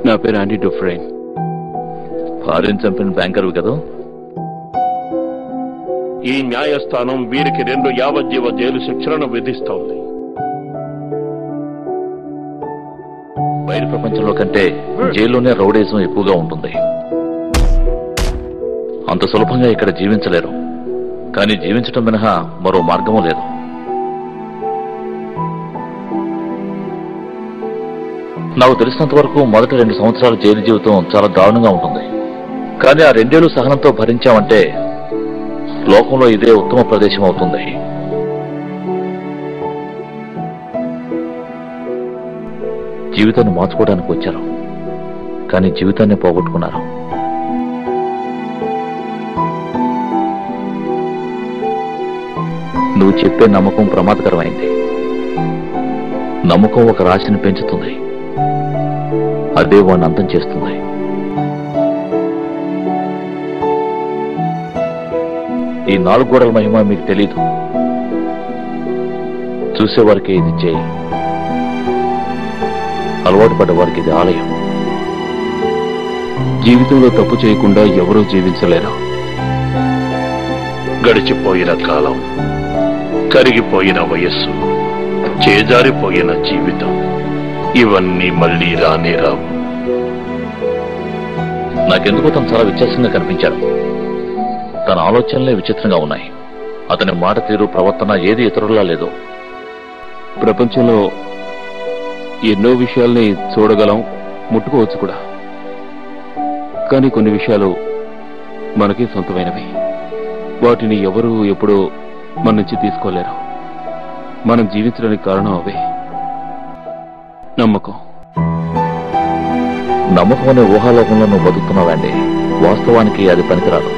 నా పేరు ఆంటీ డుఫ్రైన్ భార్యను చంపిన బ్యాంకర్వి కదా ఈ న్యాయస్థానం వీరికి రెండు యావజ్జీవ జైలు శిక్షలను విధిస్తోంది బయట ప్రపంచంలో కంటే జైల్లోనే రౌడీజం ఎక్కువగా ఉంటుంది అంత సులభంగా ఇక్కడ జీవించలేరు కానీ జీవించటం మినహా మరో మార్గము లేదు నాకు తెలిసినంత వరకు మొదటి రెండు సంవత్సరాల జైలు జీవితం చాలా దారుణంగా ఉంటుంది కానీ ఆ రెండేళ్లు సహనంతో భరించామంటే లోకంలో ఇదే ఉత్తమ ప్రదేశం అవుతుంది జీవితాన్ని మార్చుకోవడానికి వచ్చారు కానీ జీవితాన్ని పోగొట్టుకున్నారు నువ్వు చెప్పే నమ్మకం ప్రమాదకరమైంది నమ్మకం ఒక రాశిని పెంచుతుంది అదే వాడిని అంతం చేస్తుంది ఈ నాలుగు గోడల మహిమ మీకు తెలీదు చూసేవారికి ఇది చేయి అలవాటు పడ్డ వారికి ఇది ఆలయం జీవితంలో తప్పు చేయకుండా ఎవరూ జీవించలేరు గడిచిపోయిన కాలం కరిగిపోయిన వయస్సు చేజారిపోయిన జీవితం ఇవన్నీ మళ్ళీ రానే రావు నాకెందుకో తను చాలా వ్యత్యాసంగా కనిపించాడు తన ఆలోచనలే విచిత్రంగా ఉన్నాయి అతని మాట తీరు ప్రవర్తన ఏది ఇతరులా లేదు ప్రపంచంలో ఎన్నో విషయాల్ని చూడగలం ముట్టుకోవచ్చు కూడా కానీ కొన్ని విషయాలు మనకే సొంతమైనవి వాటిని ఎవరు ఎప్పుడూ మన నుంచి తీసుకోలేరు మనం జీవించడానికి కారణం అవే నమ్మకం నమ్మకం అనే ఊహాలోకంలో నువ్వు బతుకుతున్నావండి వాస్తవానికి అది పనికిరాదు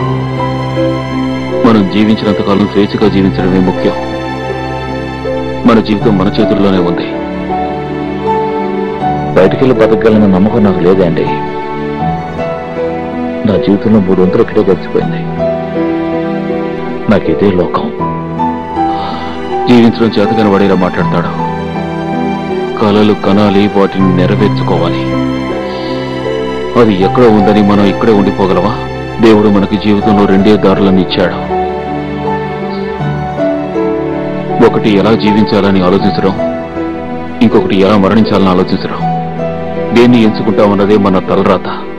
మనం జీవించినంతకాలం స్వేచ్ఛగా జీవించడమే ముఖ్యం మన జీవితం మన చేతుల్లోనే ఉంది బయటికెళ్ళి బతకగలన నమ్మకం నాకు లేదండి నా జీవితంలో మూడు వంతులు ఇక్కడే గడిచిపోయింది నాకు ఇదే లోకం జీవించడం చేతగాని వాడేలా మాట్లాడతాడు కలలు కనాలి వాటిని నెరవేర్చుకోవాలి అది ఎక్కడో ఉందని మనం ఇక్కడే ఉండిపోగలమా దేవుడు మనకి జీవితంలో రెండే దారులను ఇచ్చాడు ఒకటి ఎలా జీవించాలని ఆలోచించడం ఇంకొకటి ఎలా మరణించాలని ఆలోచించడం దేన్ని ఎంచుకుంటామన్నదే మన తలరాత